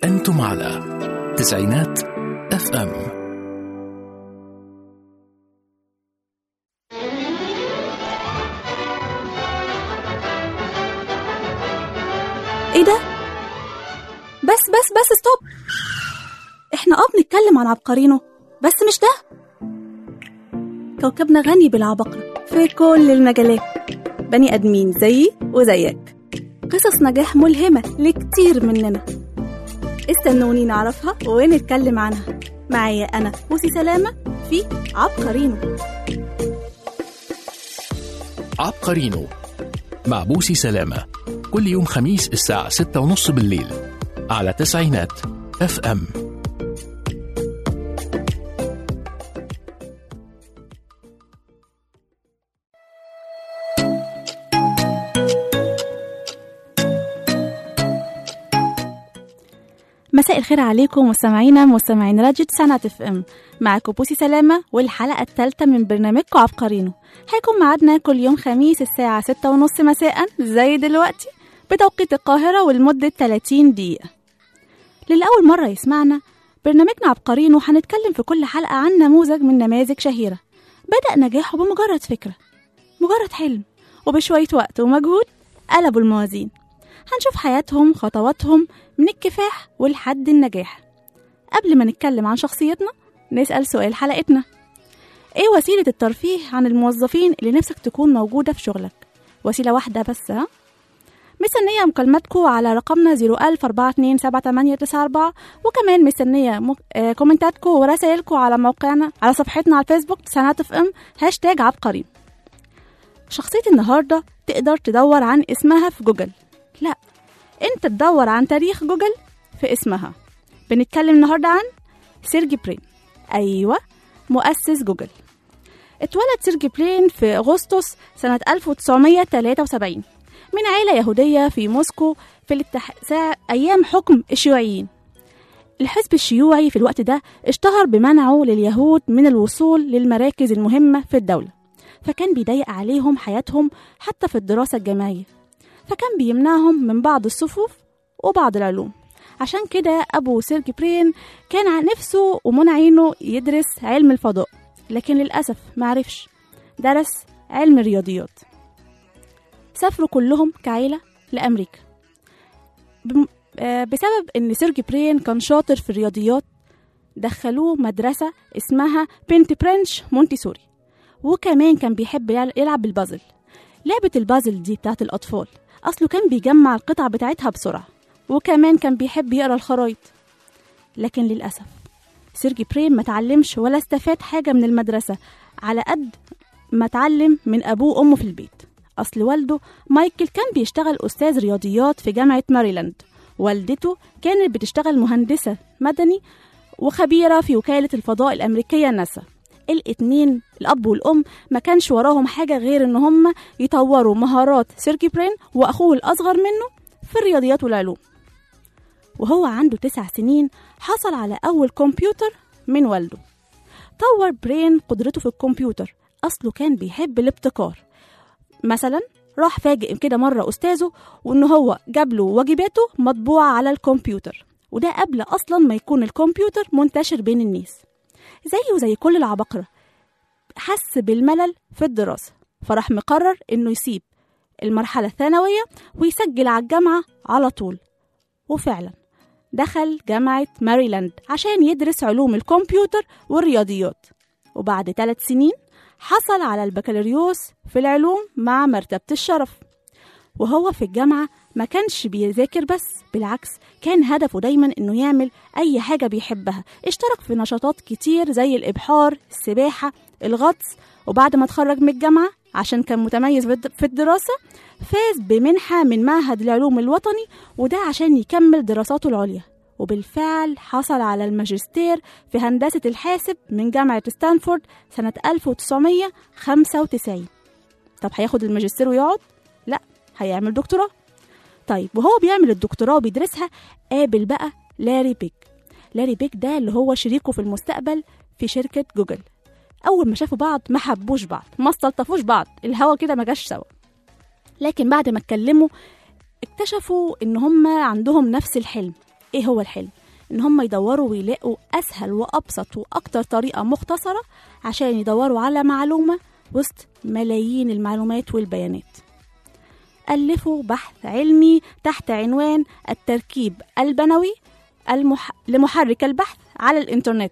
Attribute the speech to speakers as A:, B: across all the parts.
A: أنتم على تسعينات اف ام
B: ايه ده بس بس بس ستوب احنا اه بنتكلم عن عبقرينه بس مش ده كوكبنا غني بالعباقرة في كل المجالات بني ادمين زيي وزيك قصص نجاح ملهمة لكتير مننا استنوني نعرفها ونتكلم عنها معايا انا بوسي سلامة في عبقرينه
A: عبقرينو مع بوسي سلامة كل يوم خميس الساعة ستة ونص بالليل على تسعينات اف ام
B: مساء الخير عليكم مستمعينا مستمعين راديو تسعينات اف ام معاكم بوسي سلامة والحلقة الثالثة من برنامجكم عبقرينه هيكون ميعادنا كل يوم خميس الساعة ستة ونص مساء زي دلوقتي بتوقيت القاهرة ولمدة 30 دقيقة للي أول مرة يسمعنا برنامجنا عبقرينه هنتكلم في كل حلقة عن نموذج من نماذج شهيرة بدأ نجاحه بمجرد فكرة مجرد حلم وبشوية وقت ومجهود قلبوا الموازين هنشوف حياتهم خطواتهم من الكفاح ولحد النجاح قبل ما نتكلم عن شخصيتنا نسأل سؤال حلقتنا ايه وسيلة الترفيه عن الموظفين اللي نفسك تكون موجودة في شغلك وسيلة واحدة بس ها مستنية مكالماتكم على رقمنا 010427894 وكمان مستنية مك... آه كومنتاتكم ورسائلكم على موقعنا على صفحتنا على الفيسبوك تسعينات اف ام هاشتاج عبقري شخصية النهاردة تقدر تدور عن اسمها في جوجل لا انت تدور عن تاريخ جوجل في اسمها بنتكلم النهاردة عن سيرجي برين أيوة مؤسس جوجل اتولد سيرجي برين في أغسطس سنة 1973 من عيلة يهودية في موسكو في الاتح... ساعة أيام حكم الشيوعيين الحزب الشيوعي في الوقت ده اشتهر بمنعه لليهود من الوصول للمراكز المهمة في الدولة فكان بيضيق عليهم حياتهم حتى في الدراسة الجامعية فكان بيمنعهم من بعض الصفوف وبعض العلوم عشان كده أبو سيرجي برين كان عن نفسه ومنع عينه يدرس علم الفضاء لكن للأسف معرفش درس علم الرياضيات سافروا كلهم كعيلة لأمريكا بم- آه، بسبب إن سيرجي برين كان شاطر في الرياضيات دخلوه مدرسة اسمها بنت برنش مونتيسوري وكمان كان بيحب يل- يلعب بالبازل لعبة البازل دي بتاعت الأطفال أصله كان بيجمع القطع بتاعتها بسرعة وكمان كان بيحب يقرا الخرايط لكن للأسف سيرجي برين ما تعلمش ولا استفاد حاجة من المدرسة على قد ما اتعلم من أبوه وأمه في البيت أصل والده مايكل كان بيشتغل أستاذ رياضيات في جامعة ماريلاند والدته كانت بتشتغل مهندسة مدني وخبيرة في وكالة الفضاء الأمريكية ناسا الاتنين الأب والأم ما كانش وراهم حاجة غير إن هم يطوروا مهارات سيرجي برين وأخوه الأصغر منه في الرياضيات والعلوم وهو عنده تسع سنين حصل على أول كمبيوتر من والده طور برين قدرته في الكمبيوتر أصله كان بيحب الابتكار مثلا راح فاجئ كده مرة أستاذه وإن هو جاب له واجباته مطبوعة على الكمبيوتر وده قبل أصلا ما يكون الكمبيوتر منتشر بين الناس زيه زي كل العباقرة حس بالملل في الدراسة فراح مقرر إنه يسيب المرحلة الثانوية ويسجل على الجامعة على طول وفعلا دخل جامعة ماريلاند عشان يدرس علوم الكمبيوتر والرياضيات وبعد ثلاث سنين حصل على البكالوريوس في العلوم مع مرتبة الشرف وهو في الجامعة ما كانش بيذاكر بس بالعكس كان هدفه دايما انه يعمل اي حاجة بيحبها اشترك في نشاطات كتير زي الابحار السباحة الغطس وبعد ما اتخرج من الجامعة عشان كان متميز بالد- في الدراسة فاز بمنحة من معهد العلوم الوطني وده عشان يكمل دراساته العليا وبالفعل حصل على الماجستير في هندسة الحاسب من جامعة ستانفورد سنة 1995 طب هياخد الماجستير ويقعد؟ لا هيعمل دكتوراه طيب وهو بيعمل الدكتوراه وبيدرسها قابل بقى لاري بيج لاري بيج ده اللي هو شريكه في المستقبل في شركة جوجل أول ما شافوا بعض ما حبوش بعض ما استلطفوش بعض الهوا كده ما جاش سوا لكن بعد ما اتكلموا اكتشفوا ان هم عندهم نفس الحلم إيه هو الحلم؟ إن هم يدوروا ويلاقوا أسهل وأبسط وأكتر طريقة مختصرة عشان يدوروا على معلومة وسط ملايين المعلومات والبيانات ألفوا بحث علمي تحت عنوان التركيب البنوي المح... لمحرك البحث على الإنترنت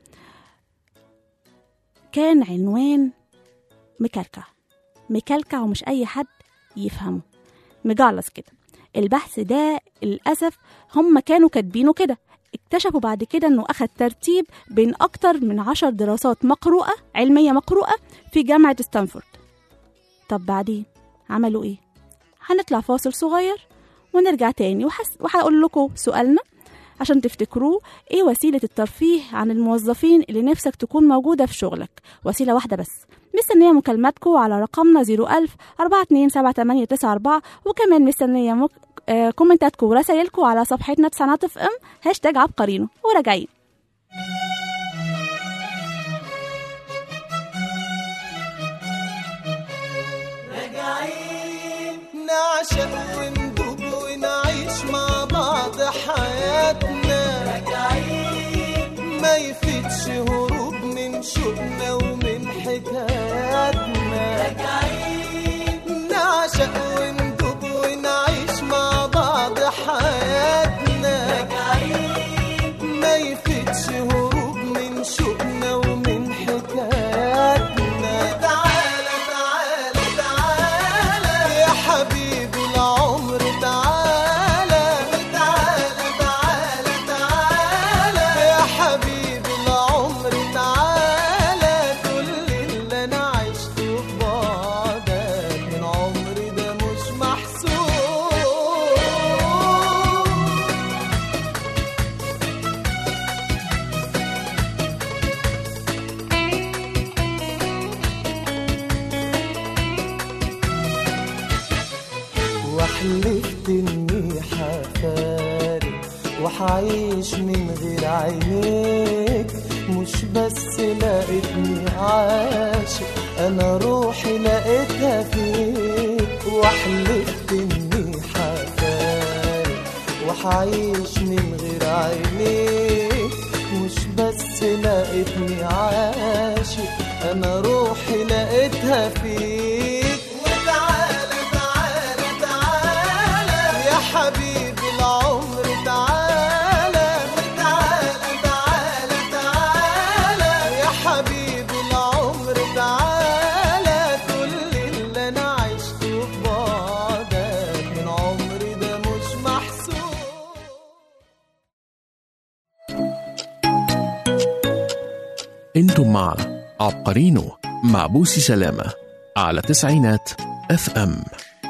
B: كان عنوان مكلكع مكلكع ومش أي حد يفهمه مجعلص كده البحث ده للأسف هم كانوا كاتبينه كده اكتشفوا بعد كده انه اخد ترتيب بين اكتر من عشر دراسات مقروءة علمية مقروءة في جامعة ستانفورد طب بعدين عملوا ايه هنطلع فاصل صغير ونرجع تاني وحس... وهقول لكم سؤالنا عشان تفتكروه ايه وسيلة الترفيه عن الموظفين اللي نفسك تكون موجودة في شغلك وسيلة واحدة بس مستنية مكالماتكم على رقمنا 01000 4278894 وكمان مستنية مك... آه كومنتاتكم ورسايلكم على صفحتنا تسعينات اف ام هاشتاج عبقرينو وراجعين
C: نعشق وندوب ونعيش مع بعض حياتنا ما يفيدش هروب من شوقنا ومن حكاياتنا نعشق وندوب ونعيش مع بعض حياتنا ما يفيدش هروب من شوقنا ومن حكاياتنا تعالى تعالى تعالى يا حبيبي العمر تعالى تعالى تعالى تعالى يا حبيبي العمر تعالى كل اللي انا عشته في بعدك من عمري ده مش محسوب وحلفت اني حفارق وحعيش من غير عينيك مش بس لقيتني عاشق انا روحي لقيتها فيك وحلفت اني حفارق وحعيش من غير عينيك مش بس لقيتني عاشق انا روحي لقيتها فيك وتعالى تعالى تعالى يا حبيبي العمر تعالى تعالى تعالى تعالى يا حبيبي العمر تعالى كل اللي انا عشته في بعدك من عمري ده مش محسوب
A: انتم مع عبقرينو مع بوسي سلامة على تسعينات اف ام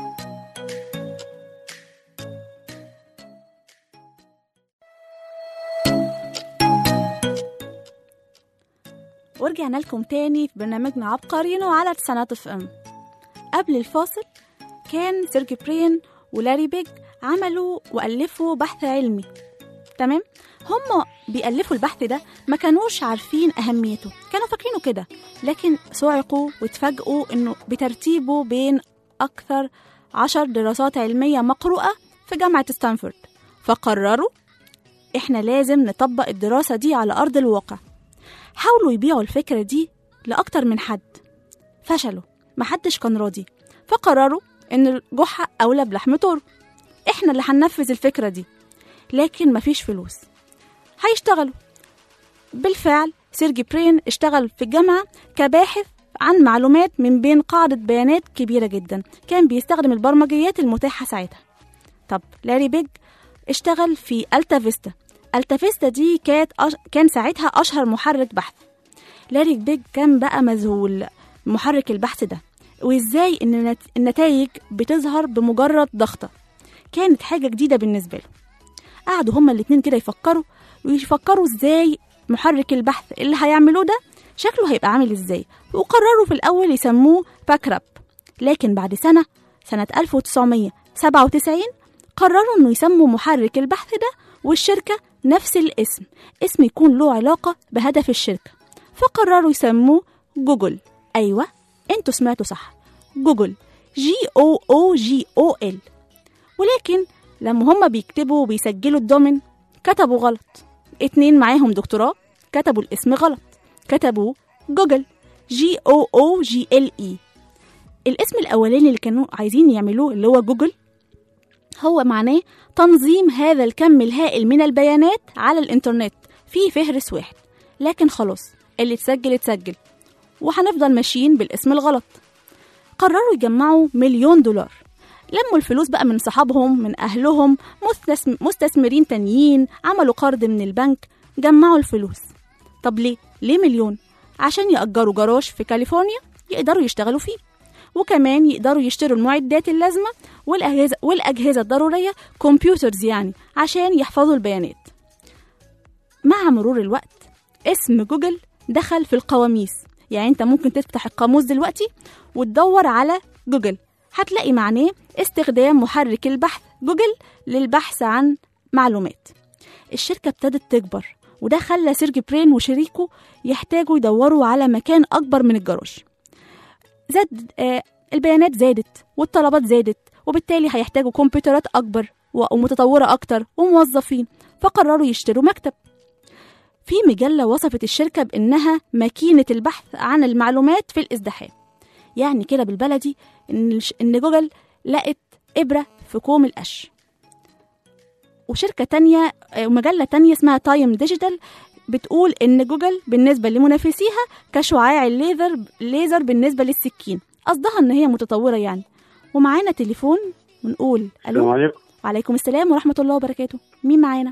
B: ورجعنا لكم تاني في برنامجنا عبقرينو على تسعينات اف ام قبل الفاصل كان سيرجي برين ولاري بيج عملوا وألفوا بحث علمي تمام هم بيألفوا البحث ده ما كانوش عارفين أهميته كانوا فاكرينه كده لكن صعقوا واتفاجئوا إنه بترتيبه بين أكثر عشر دراسات علمية مقروءة في جامعة ستانفورد فقرروا إحنا لازم نطبق الدراسة دي على أرض الواقع حاولوا يبيعوا الفكرة دي لأكتر من حد فشلوا محدش كان راضي فقرروا إن الجحا أولى بلحم طور إحنا اللي هننفذ الفكرة دي لكن مفيش فلوس هيشتغلوا بالفعل سيرجي برين اشتغل في الجامعة كباحث عن معلومات من بين قاعدة بيانات كبيرة جدا كان بيستخدم البرمجيات المتاحة ساعتها طب لاري بيج اشتغل في ألتا فيستا ألتا فيستا دي كانت أش... كان ساعتها أشهر محرك بحث لاري بيج كان بقى مذهول محرك البحث ده وإزاي إن النت... النتائج بتظهر بمجرد ضغطة كانت حاجة جديدة بالنسبة له قعدوا هما الاتنين كده يفكروا ويفكروا ازاي محرك البحث اللي هيعملوه ده شكله هيبقى عامل ازاي وقرروا في الأول يسموه باكراب لكن بعد سنة سنة 1997 قرروا انه يسموا محرك البحث ده والشركة نفس الاسم اسم يكون له علاقة بهدف الشركة فقرروا يسموه جوجل أيوة انتوا سمعتوا صح جوجل جي او او جي او ال ولكن لما هما بيكتبوا وبيسجلوا الدومين كتبوا غلط اتنين معاهم دكتوراه كتبوا الاسم غلط كتبوا جوجل جي او او جي ال اي الاسم الاولاني اللي كانوا عايزين يعملوه اللي هو جوجل هو معناه تنظيم هذا الكم الهائل من البيانات على الانترنت في فهرس واحد لكن خلاص اللي اتسجل اتسجل وهنفضل ماشيين بالاسم الغلط قرروا يجمعوا مليون دولار لموا الفلوس بقى من صحابهم من أهلهم مستثم- مستثمرين تانيين عملوا قرض من البنك جمعوا الفلوس طب ليه؟ ليه مليون؟ عشان يأجروا جراج في كاليفورنيا يقدروا يشتغلوا فيه وكمان يقدروا يشتروا المعدات اللازمة والأجهزة, والأجهزة الضرورية كمبيوترز يعني عشان يحفظوا البيانات مع مرور الوقت اسم جوجل دخل في القواميس يعني انت ممكن تفتح القاموس دلوقتي وتدور على جوجل هتلاقي معناه استخدام محرك البحث جوجل للبحث عن معلومات الشركة ابتدت تكبر وده خلى سيرج برين وشريكه يحتاجوا يدوروا على مكان أكبر من الجراج زاد آه البيانات زادت والطلبات زادت وبالتالي هيحتاجوا كمبيوترات أكبر ومتطورة أكتر وموظفين فقرروا يشتروا مكتب في مجلة وصفت الشركة بإنها ماكينة البحث عن المعلومات في الازدحام يعني كده بالبلدي إن, الش- إن جوجل لقت إبرة في كوم القش وشركة تانية آه، ومجلة تانية اسمها تايم ديجيتال بتقول إن جوجل بالنسبة لمنافسيها كشعاع الليزر الليزر بالنسبة للسكين قصدها إن هي متطورة يعني ومعانا تليفون ونقول
D: السلام
B: ألو
D: عليكم
B: وعليكم السلام ورحمة الله وبركاته مين معانا؟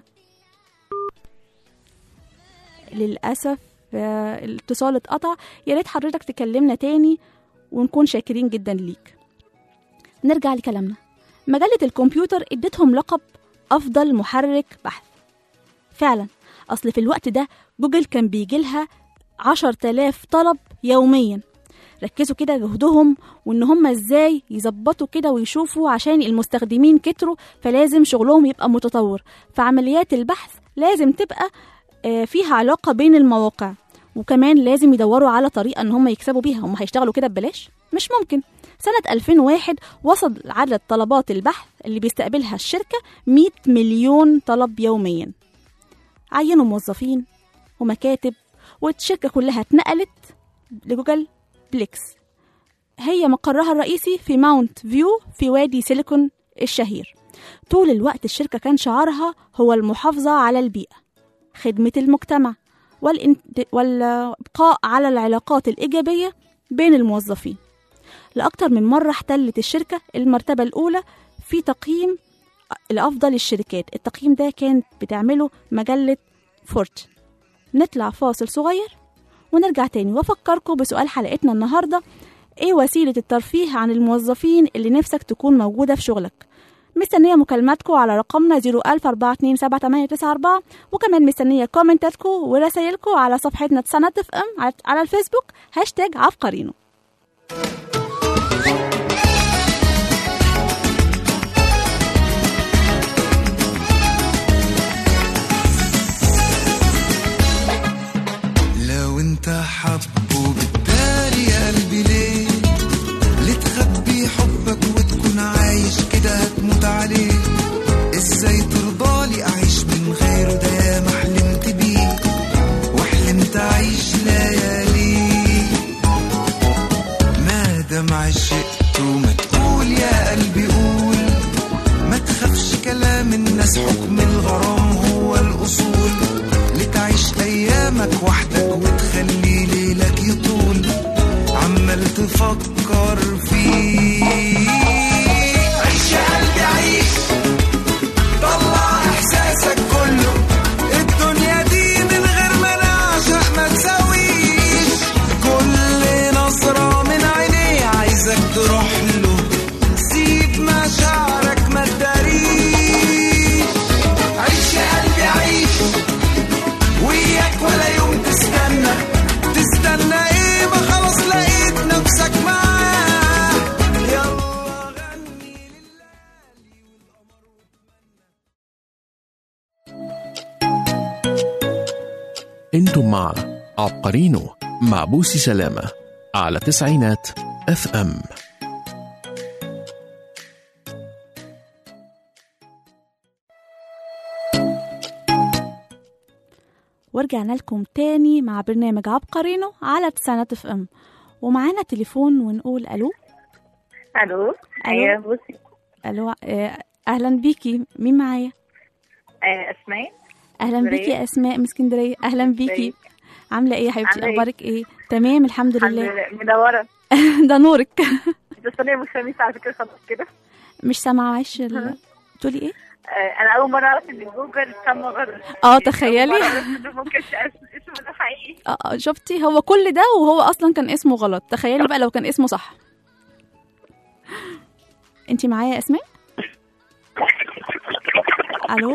B: للأسف آه، الاتصال اتقطع يا ريت حضرتك تكلمنا تاني ونكون شاكرين جدا ليك نرجع لكلامنا مجلة الكمبيوتر ادتهم لقب أفضل محرك بحث فعلا أصل في الوقت ده جوجل كان بيجيلها عشر تلاف طلب يوميا ركزوا كده جهدهم وان هم ازاي يظبطوا كده ويشوفوا عشان المستخدمين كتروا فلازم شغلهم يبقى متطور فعمليات البحث لازم تبقى آه، فيها علاقة بين المواقع وكمان لازم يدوروا على طريقة ان هم يكسبوا بيها هم هيشتغلوا كده ببلاش مش ممكن سنة 2001 وصل عدد طلبات البحث اللي بيستقبلها الشركة 100 مليون طلب يوميا عينوا موظفين ومكاتب والشركة كلها اتنقلت لجوجل بليكس هي مقرها الرئيسي في ماونت فيو في وادي سيليكون الشهير طول الوقت الشركة كان شعارها هو المحافظة على البيئة خدمة المجتمع والإنت- والإبقاء على العلاقات الإيجابية بين الموظفين لأكتر من مرة احتلت الشركة المرتبة الأولى في تقييم لأفضل الشركات التقييم ده كانت بتعمله مجلة فورت نطلع فاصل صغير ونرجع تاني وافكركم بسؤال حلقتنا النهارده ايه وسيله الترفيه عن الموظفين اللي نفسك تكون موجوده في شغلك مستنيه مكالماتكم على رقمنا 010427894 وكمان مستنيه كومنتاتكم ورسايلكم على صفحتنا تسانات اف ام على- على الفيسبوك هاشتاج عبقرينو
E: لو انت حبه بالتالي يا قلبي ليه ليه تخبي حبك وتكون عايش كده هتموت عليه ازاي ترضالي اعيش من غيره ده يا ما حلمت بيه وحلمت اعيش ليالي ما دام عشقت وما تقول يا قلبي قول ما تخافش كلام الناس حكم الغرام هو الأصول لتعيش أيامك وحدك وتخلي ليلك يطول عمال تفكر فيه عيش يا قلبي عيش طلع إحساسك كله الدنيا دي من غير ما نعشق ما تساويش كل نظرة من عينيه عايزك تروح له سيب مشاعرك ما تداريش عيش يا قلبي عيش وياك ولا يوم تستنى تستنى ايه ما خلاص لقيت نفسك معاه يلا غني
A: انتم مع عبقرينو مع بوسي سلامة على تسعينات اف ام
B: ورجعنا لكم تاني مع برنامج عبقرينو على تسعينات اف ام ومعانا تليفون ونقول الو
D: الو ايوه بصي
B: الو آه، اهلا بيكي مين معايا
D: آه، اسماء
B: اهلا بيكي يا اسماء من اسكندريه اهلا بيكي
D: ازيك؟
B: عامله ايه يا حبيبتي
D: عاملة إيه؟
B: اخبارك ايه تمام الحمد
D: الحمد
B: لله
D: لله منوره
B: ده نورك
D: بس انا يوم الخميس على فكره خلاص كده
B: مش سامعه معلش ال- تقولي ايه
D: آه، انا اول مره اعرف ان جوجل سمى غلط
B: اه تخيلي
D: أول مرة أعرف إنه ممكن اس- اسمه ده حقيقي
B: اه آه، شفتي هو كل ده وهو اصلا كان اسمه غلط تخيلي بقى لو كان اسمه صح انت معايا يا اسماء الو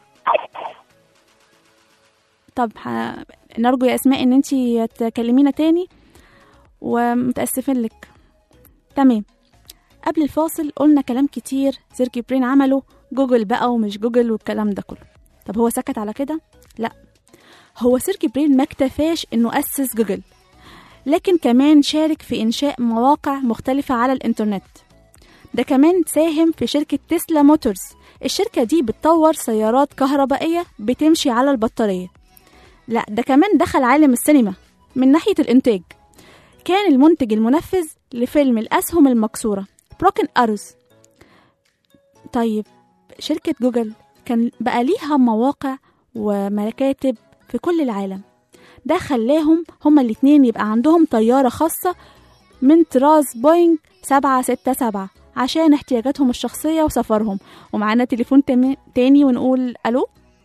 B: طب ح... نرجو يا اسماء ان انت تكلمينا تاني ومتاسفين لك تمام قبل الفاصل قلنا كلام كتير سيركي برين عمله جوجل بقى ومش جوجل والكلام ده كله طب هو سكت على كده لا هو سيركي برين ما اكتفاش انه اسس جوجل لكن كمان شارك في انشاء مواقع مختلفة على الانترنت ده كمان ساهم في شركة تسلا موتورز الشركة دي بتطور سيارات كهربائية بتمشي على البطارية لا ده كمان دخل عالم السينما من ناحية الإنتاج كان المنتج المنفذ لفيلم الأسهم المكسورة بروكن أروز طيب شركة جوجل كان بقى ليها مواقع ومكاتب في كل العالم ده خلاهم هما الاتنين يبقى عندهم طيارة خاصة من طراز بوينج 767 عشان احتياجاتهم الشخصية وسفرهم ومعانا تليفون تم- تاني ونقول ألو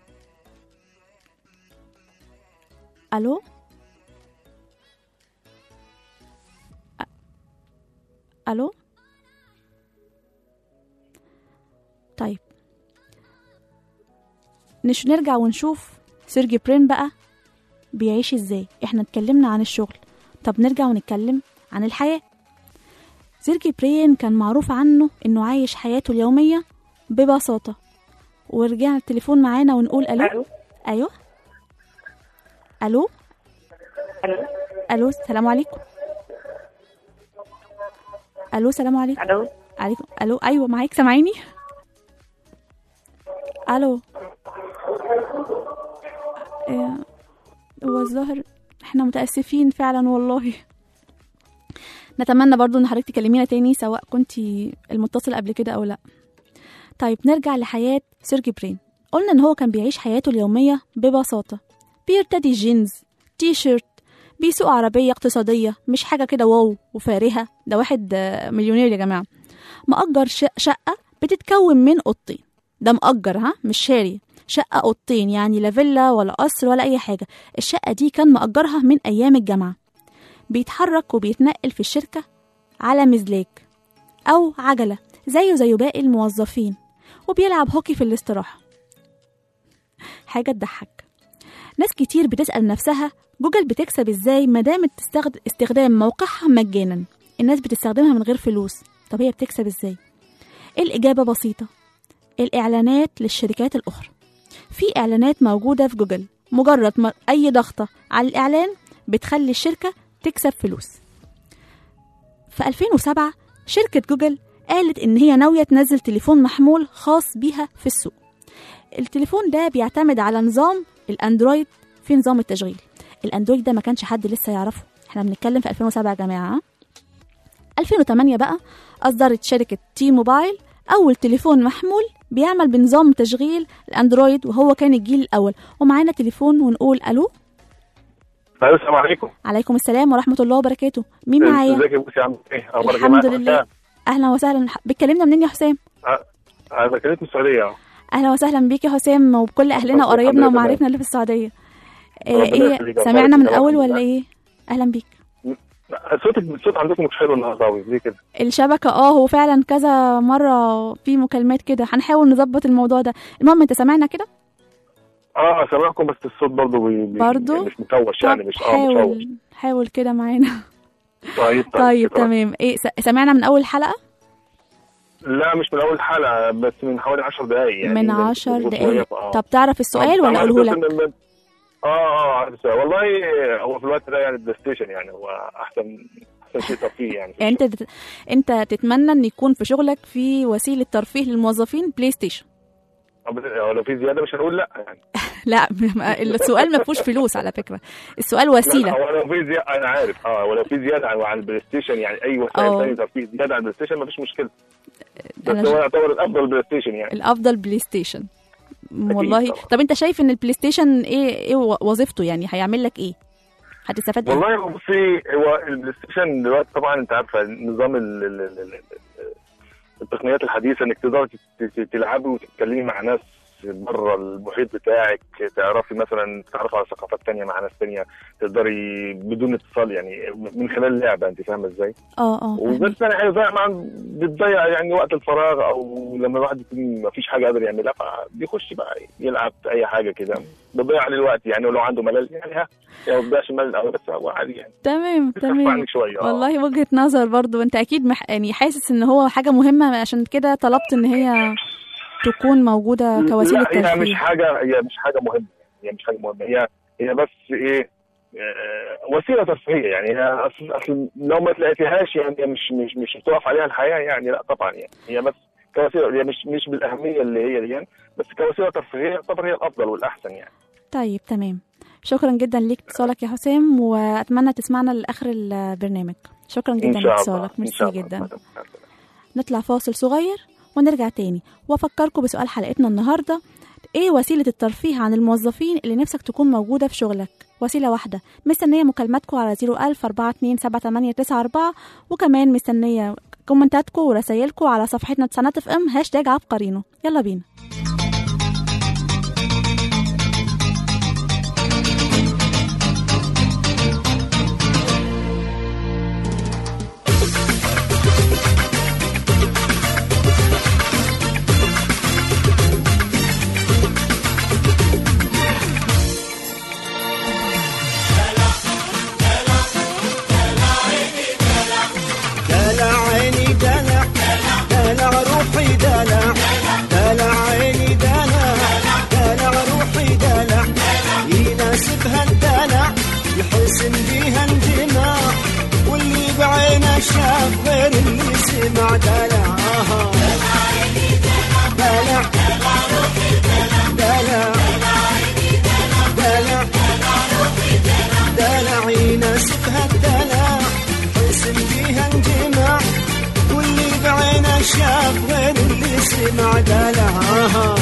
B: ألو أ- ألو طيب نش نرجع ونشوف سيرجي برين بقى بيعيش ازاي احنا اتكلمنا عن الشغل طب نرجع ونتكلم عن الحياة سيرجي برين كان معروف عنه انه عايش حياته اليومية ببساطة ورجعنا التليفون معانا ونقول الو
D: الو
B: ايوه الو
D: الو
B: الو السلام عليكم الو السلام عليكم
D: الو
B: عليكم الو ايوه معاك سامعيني الو إيه، هو الظاهر احنا متاسفين فعلا والله نتمنى برضو ان حضرتك تكلمينا تاني سواء كنتي المتصل قبل كده او لا طيب نرجع لحياة سيرجي برين قلنا ان هو كان بيعيش حياته اليومية ببساطة بيرتدي جينز تي شيرت بيسوق عربية اقتصادية مش حاجة كده واو وفارهة ده واحد آه، مليونير يا جماعة مأجر ش- شقة بتتكون من أوضتين ده مأجر ها مش شاري شقة أوضتين يعني لا فيلا ولا قصر ولا أي حاجة الشقة دي كان مأجرها من أيام الجامعة بيتحرك وبيتنقل في الشركة على مزلاك أو عجلة زيه زي باقي الموظفين وبيلعب هوكي في الاستراحة حاجة تضحك ناس كتير بتسأل نفسها جوجل بتكسب ازاي ما دام تستخد... استخدام موقعها مجانا الناس بتستخدمها من غير فلوس طب هي بتكسب ازاي الإجابة بسيطة الإعلانات للشركات الأخرى في إعلانات موجودة في جوجل مجرد ما أي ضغطة على الإعلان بتخلي الشركة تكسب فلوس في 2007 شركة جوجل قالت إن هي ناوية تنزل تليفون محمول خاص بيها في السوق التليفون ده بيعتمد على نظام الأندرويد في نظام التشغيل الأندرويد ده ما كانش حد لسه يعرفه احنا بنتكلم في 2007 يا جماعة 2008 بقى أصدرت شركة تي موبايل أول تليفون محمول بيعمل بنظام تشغيل الأندرويد وهو كان الجيل الأول ومعانا تليفون ونقول ألو
F: ايوه السلام عليكم
B: عليكم السلام ورحمة الله وبركاته مين معايا
F: ازيك يا بوسي عامل ايه اخبارك
B: الحمد
F: معاك
B: لله.
F: حسام.
B: أهلا وسهلا بتكلمنا منين يا حسام
F: اه، انا بكلمك من السعوديه اهو
B: أهلا وسهلا بيك يا حسام وبكل أهلنا
F: الحمد
B: وقرايبنا
F: لله
B: ومعارفنا اللي في السعودية إيه,
F: ربنا
B: إيه
F: يخليك.
B: سمعنا من
F: أخبارك
B: الأول
F: إيه؟
B: ولا إيه أهلا بيك
F: صوتك الصوت عندكم مش حلو النهارده قوي ليه كده
B: الشبكة اه هو فعلا كذا مرة في مكالمات كده هنحاول نظبط الموضوع ده المهم انت سامعنا كده
F: اه سامعكم بس الصوت برضه بي... بي-
B: برضو؟
F: يعني مش مكوش
B: طب
F: يعني مش اه مشوش
B: حاول حاول كده معانا
F: طيب
B: طيب
F: شكراً.
B: تمام ايه س- سمعنا من اول حلقة
F: لا مش من اول حلقه بس من حوالي 10 دقائق يعني
B: من عشر
F: من-
B: دقايق
F: آه.
B: طب تعرف السؤال
F: طبعاً
B: ولا
F: عارف
B: اقوله
F: بس
B: لك
F: إن من- اه اه عارف السؤال. والله هو في الوقت ده يعني البلاي ستيشن يعني هو احسن احسن شيء ترفيه يعني في
B: يعني انت تت... انت تتمنى ان يكون في شغلك في وسيلة ترفيه للموظفين بلاي ستيشن
F: أو لو في زياده مش هنقول لا يعني
B: لا ما- السؤال ما فيهوش فلوس على فكره السؤال
F: لا
B: وسيله
F: هو لو في زياده انا عارف اه ولو في زياده عن عن البلاي ستيشن يعني اي وسائل
B: أه.
F: ثانيه ترفيه زياده عن البلاي ستيشن مفيش مشكله
B: أنا
F: بس هو
B: ش-
F: يعتبر الافضل بلاي ستيشن يعني
B: الافضل بلاي ستيشن والله
F: طبعاً.
B: طب انت شايف ان البلاي ستيشن ايه ايه و- وظيفته يعني هيعمل لك ايه هتستفاد ايه
F: والله هو بصي هو البلاي ستيشن دلوقتي طبعا انت عارفه نظام ال- ال- ال- ال- التقنيات الحديثه انك تقدري ت- ت- تلعبي وتتكلمي مع ناس بره المحيط بتاعك تعرفي مثلا تتعرفي على ثقافات تانية مع ناس تانية تقدري بدون اتصال يعني من خلال اللعبه انت فاهمه ازاي؟
B: اه اه فاهمك.
F: وبس انا هيضيع مع بتضيع يعني وقت الفراغ او لما الواحد يكون ما فيش حاجه قادر يعملها فبيخش بقى يلعب اي حاجه كده بيضيع عليه الوقت يعني ولو عنده ملل يعني ها يعني ما بيضيعش ملل قوي بس هو عادي يعني
B: تمام
F: بيخف
B: تمام
F: عنك شويه آه.
B: والله وجهة نظر برضو انت اكيد مح... يعني حاسس ان هو حاجة مهمة عشان كده طلبت ان هي تكون موجودة كوسيلة
F: لا هي مش
B: ترفيه
F: حاجه هي مش حاجه مهمه هي مش حاجه مهمه هي هي بس ايه آه، وسيله ترفيهيه يعني هي اصل اصل لو ما تلاقيتهاش يعني هي مش مش مش بتقف عليها الحياه يعني لا طبعا يعني هي بس كوسيله هي مش مش بالاهميه اللي هي دي يعني بس كوسيله ترفيهيه يعتبر هي الافضل والاحسن يعني
B: طيب تمام شكرا جدا ليك اتصالك يا حسام واتمنى تسمعنا لاخر البرنامج شكرا جدا
F: ان شاء الله
B: لاتصالك
F: ان
B: ميرسي
F: شاء الله
B: جدا
F: مدام.
B: نطلع فاصل صغير ونرجع تاني وافكركم بسؤال حلقتنا النهارده ايه وسيلة الترفيه عن الموظفين اللي نفسك تكون موجودة في شغلك وسيلة واحدة مستنية مكالماتكم على 01000 427 وكمان مستنية كومنتاتكم ورسايلكم على صفحتنا تسانات اف ام هاشتاج عبقرينو يلا بينا
G: دلع عيني دلع دلع روحي دلع دلع عيني دلع دلع روحي دلع يناسبها الدلع يحسن بيها الجماع واللي بعينه شاف غير اللي سمع دلع آها. دلع دلع دلع دلع يناسبها الدلع حسن فيها انجماع واللي بعينه شاف غير اللي سمع دلعها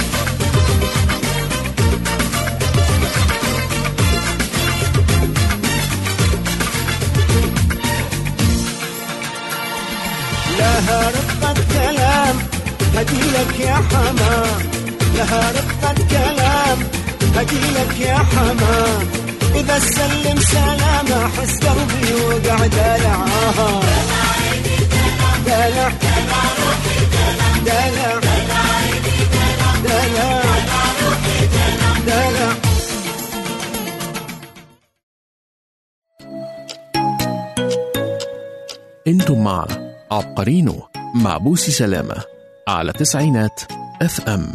G: لها رقة كلام هديلك يا حمام لها رقة كلام هديلك يا حمام إذا سلم سلامة حس قلبي وقع دلعها دلع دلع دلع دلع
A: انتم مع عبقرينو مع بوسي سلامة على تسعينات اف ام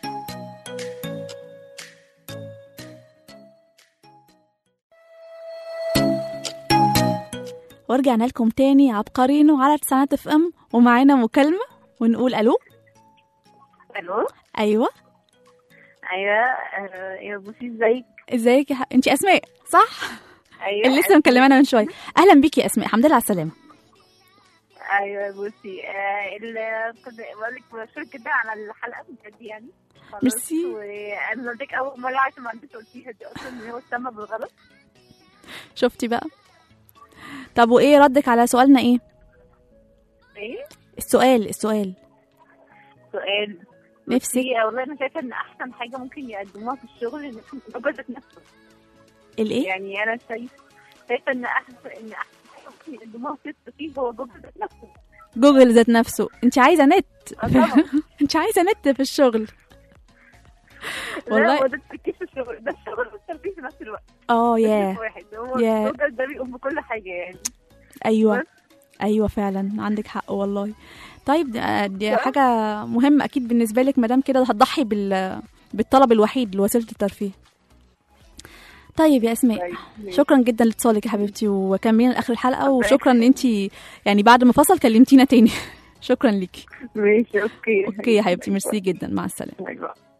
B: ورجعنا لكم تاني عبقرينو على تسعينات اف ام ومعانا مكالمة ونقول الو
D: الو
B: ايوه
D: ايوه آه، يا بوسي ازيك
B: ازيك يا ح... انت اسماء صح
D: ايوه
B: اللي لسه مكلمانا من شويه اهلا بيكي يا اسماء الحمد لله على السلامه
D: ايوه يا بوسي آه، ال- كنت بقول لك بشكرك جدا على الحلقه بجد يعني خلاص،
B: ميرسي.
D: وانا قلت لك اول مره عشان ما انت قلتيها دي اصلا ان هو اتسمى بالغلط
B: شفتي بقى طب وايه ردك على سؤالنا ايه
D: ايه
B: السؤال السؤال
D: سؤال
B: نفسك
D: بصي، والله انا شايفه ان احسن حاجه ممكن يقدموها في الشغل ان يكون ذات نفسه
B: الايه
D: يعني انا شايف شايفه ان احسن ان احسن حاجه ممكن يقدموها في التسويق هو جوجل ذات نفسه
B: جوجل ذات نفسه انت عايزه نت
D: آه طبعا
B: انت عايزه نت في الشغل
D: والله
B: والله
D: هو ده التركيز في الشغل ده الشغل والتركيز في نفس الوقت
B: اه
D: الاتنين
B: ياه
D: في واحد هو
B: ياه.
D: جوجل ده بيقوم بكل حاجه يعني
B: ايوه
D: بس.
B: ايوه فعلا عندك حق والله طيب دي- دي
D: صح.
B: حاجه مهمه اكيد بالنسبه لك مدام كده هتضحي بال بالطلب الوحيد لوسيله الترفيه طيب يا اسماء
D: طيب، ماشي.
B: شكرا جدا لاتصالك يا حبيبتي وكملنا لاخر الحلقه وشكرا ان انت يعني بعد ما فصل كلمتينا تاني شكرا ليكي
D: ماشي اوكي
B: اوكي يا حبيبتي ميرسي جدا مع السلامه
D: باي باي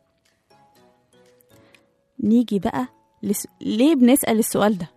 B: نيجي بقى لس... ليه بنسأل السؤال ده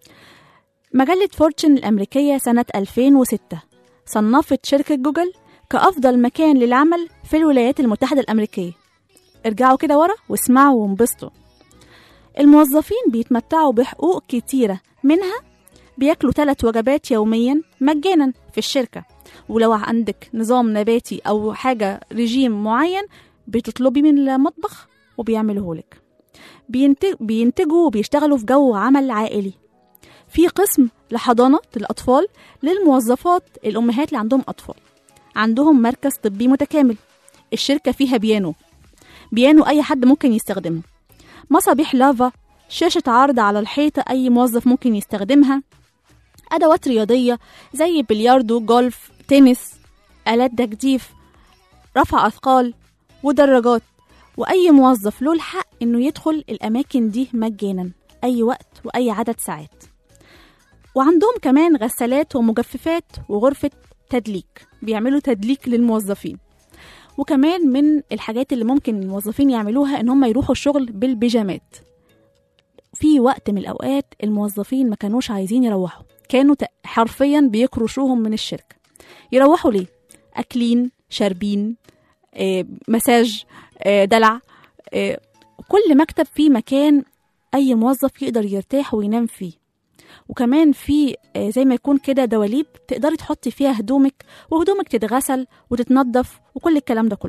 B: مجلة فورتشن الأمريكية سنة 2006 صنفت شركة جوجل كأفضل مكان للعمل في الولايات المتحدة الأمريكية ارجعوا كده ورا واسمعوا وانبسطوا الموظفين بيتمتعوا بحقوق كتيرة منها بياكلوا ثلاث وجبات يوميا مجانا في الشركة ولو عندك نظام نباتي أو حاجة رجيم معين بتطلبي من المطبخ وبيعملوهولك بينتج بينتجوا وبيشتغلوا في جو عمل عائلي في قسم لحضانة الأطفال للموظفات الأمهات اللي عندهم أطفال عندهم مركز طبي متكامل الشركة فيها بيانو بيانو أي حد ممكن يستخدمه مصابيح لافا شاشة عرض على الحيطة أي موظف ممكن يستخدمها أدوات رياضية زي بلياردو جولف تنس آلات تجديف رفع أثقال ودراجات وأي موظف له الحق إنه يدخل الأماكن دي مجانا أي وقت وأي عدد ساعات وعندهم كمان غسالات ومجففات وغرفة تدليك بيعملوا تدليك للموظفين وكمان من الحاجات اللي ممكن الموظفين يعملوها ان هم يروحوا الشغل بالبيجامات في وقت من الاوقات الموظفين ما كانوش عايزين يروحوا كانوا ت- حرفيا بيكرشوهم من الشركه يروحوا ليه اكلين شاربين آه، مساج آه، دلع آه، كل مكتب فيه مكان اي موظف يقدر يرتاح وينام فيه وكمان في آه، زي ما يكون كده دواليب تقدري تحطي فيها هدومك وهدومك تتغسل وتتنضف وكل الكلام ده كله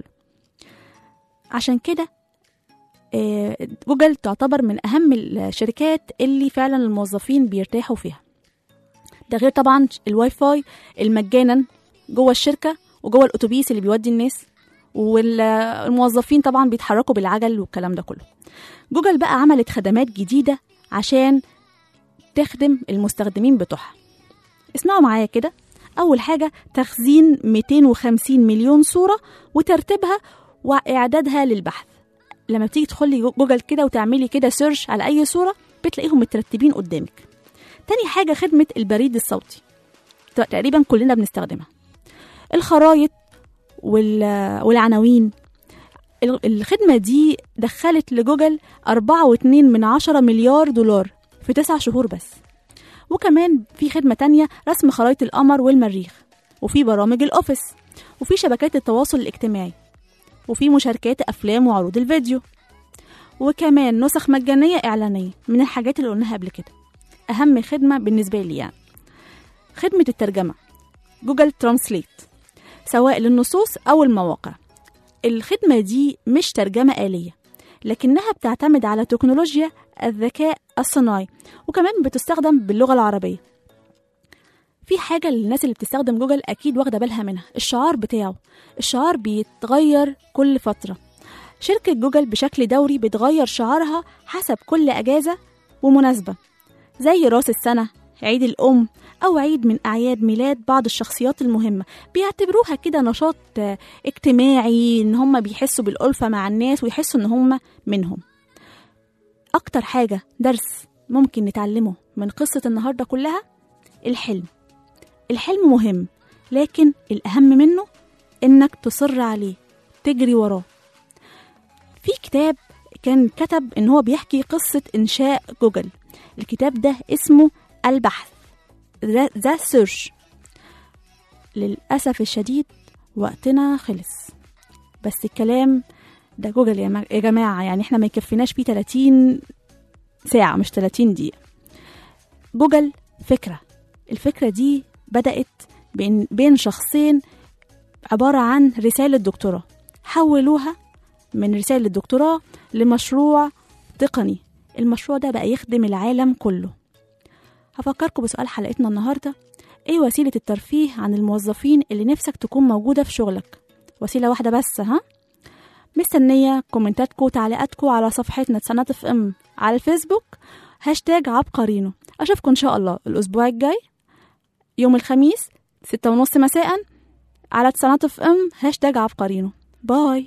B: عشان كده آه، جوجل تعتبر من أهم الشركات اللي فعلا الموظفين بيرتاحوا فيها ده غير طبعا الواي فاي المجانا جوه الشركة وجوه الأتوبيس اللي بيودي الناس والموظفين طبعا بيتحركوا بالعجل والكلام ده كله جوجل بقى عملت خدمات جديدة عشان تخدم المستخدمين بتوعها اسمعوا معايا كده أول حاجة تخزين 250 مليون صورة وترتيبها وإعدادها للبحث لما بتيجي تدخلي جو- جوجل كده وتعملي كده سيرش على أي صورة بتلاقيهم مترتبين قدامك تاني حاجة خدمة البريد الصوتي ت- تقريبا كلنا بنستخدمها الخرايط وال- والعناوين ال- الخدمة دي دخلت لجوجل أربعة واتنين من عشرة مليار دولار في تسع شهور بس وكمان في خدمة تانية رسم خرائط القمر والمريخ وفي برامج الأوفيس وفي شبكات التواصل الاجتماعي وفي مشاركات أفلام وعروض الفيديو وكمان نسخ مجانية إعلانية من الحاجات اللي قلناها قبل كده أهم خدمة بالنسبة لي يعني خدمة الترجمة جوجل ترانسليت سواء للنصوص أو المواقع الخدمة دي مش ترجمة آلية لكنها بتعتمد على تكنولوجيا الذكاء الصناعي وكمان بتستخدم باللغة العربية في حاجة للناس اللي بتستخدم جوجل أكيد واخدة بالها منها الشعار بتاعه الشعار بيتغير كل فترة شركة جوجل بشكل دوري بتغير شعارها حسب كل أجازة ومناسبة زي راس السنة عيد الأم أو عيد من أعياد ميلاد بعض الشخصيات المهمة بيعتبروها كده نشاط آه، اجتماعي إن هم بيحسوا بالألفة مع الناس ويحسوا إن هم منهم أكتر حاجة درس ممكن نتعلمه من قصة النهاردة كلها الحلم الحلم مهم لكن الأهم منه إنك تصر عليه تجري وراه في كتاب كان كتب إن هو بيحكي قصة إنشاء جوجل الكتاب ده اسمه البحث ذا سيرش للأسف الشديد وقتنا خلص بس الكلام ده جوجل يا ما- يا جماعة يعني احنا ما يكفيناش فيه 30 ساعة مش 30 دقيقة جوجل فكرة الفكرة دي بدأت بين, بين شخصين عبارة عن رسالة دكتوراه حولوها من رسالة دكتوراه لمشروع تقني المشروع ده بقى يخدم العالم كله هفكركم بسؤال حلقتنا النهاردة ايه وسيلة الترفيه عن الموظفين اللي نفسك تكون موجودة في شغلك وسيلة واحدة بس ها مستنية كومنتاتكم وتعليقاتكم على صفحتنا سنة اف ام على الفيسبوك هاشتاج عبقرينو أشوفكم إن شاء الله الأسبوع الجاي يوم الخميس ستة ونص مساء على سنة اف ام هاشتاج عبقرينو باي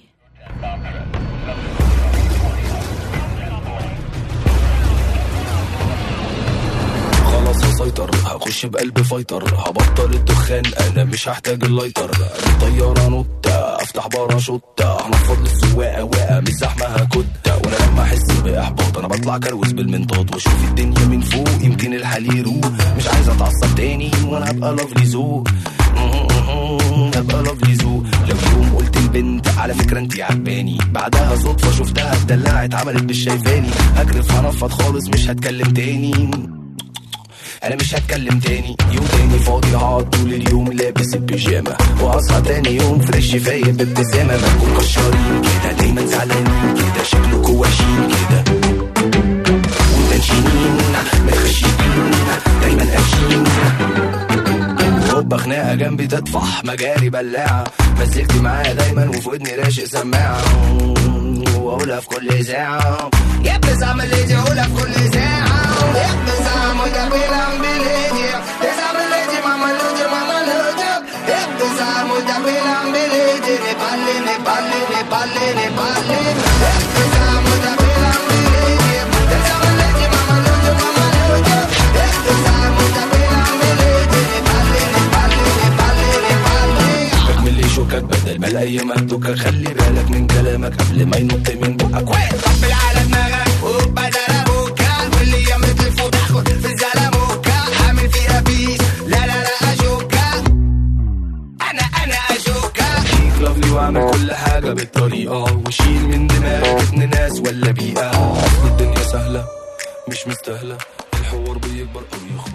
H: خلاص هسيطر هخش بقلب فايتر هبطل الدخان انا مش هحتاج اللايتر الطيارة نوتة افتح باراشوت هنفض السواقة واقع مش زحمة هكت وانا لما احس باحباط انا بطلع اطلع كروز بالمنطاد واشوف الدنيا من فوق يمكن الحال يروق مش عايز اتعصب تاني وانا هبقى لافلي ذوق ابقى لافلي ذوق لو يوم قلت البنت على فكره انت عجباني بعدها صدفه شفتها اتدلعت عملت مش شايفاني هجرف هنفض خالص مش هتكلم تاني انا مش هتكلم تاني يوم تاني فاضي هقعد طول اليوم لابس البيجامه وهصحى تاني يوم فريش فايق بابتسامه بكون كشارين كده دايما زعلانين كده شكلكوا وحشين كده ومتنشنين متخشبين دايما قاشين هوبا خناقه جنبي تطفح مجاري بلاعه مزجتي معايا دايما وفي ودني راشق سماعه واقولها في كل ساعه يا بزعم اللي اقولها في كل ساعه يا بزعم وده بيلعب بليدي بزعم اللي ماما لوجي ماما لوجي يا بزعم وده بيلعب بليدي نبالي نبالي نبالي نبالي يا بزعم وده بيلعب بليدي بزعم اللي ماما لوجي ماما لوجي يا بزعم وده بيلعب بليدي نبالي نبالي نبالي نبالي اكمل شوكك بدل ما الايام هتدوكك خلي بالك من كلامك قبل ما ينط من بقك وين طبل على دماغك وبدل ابوكا واللي يم تلف وتاخد في الزلموكا عامل فيها بيس لا لا لا اشوكا انا انا اشوكا شيك لافلي واعمل كل حاجه بالطريقه وشيل من دماغك ابن ناس ولا بيئه اصل الدنيا سهله مش مستاهله الحوار بيكبر او يخرج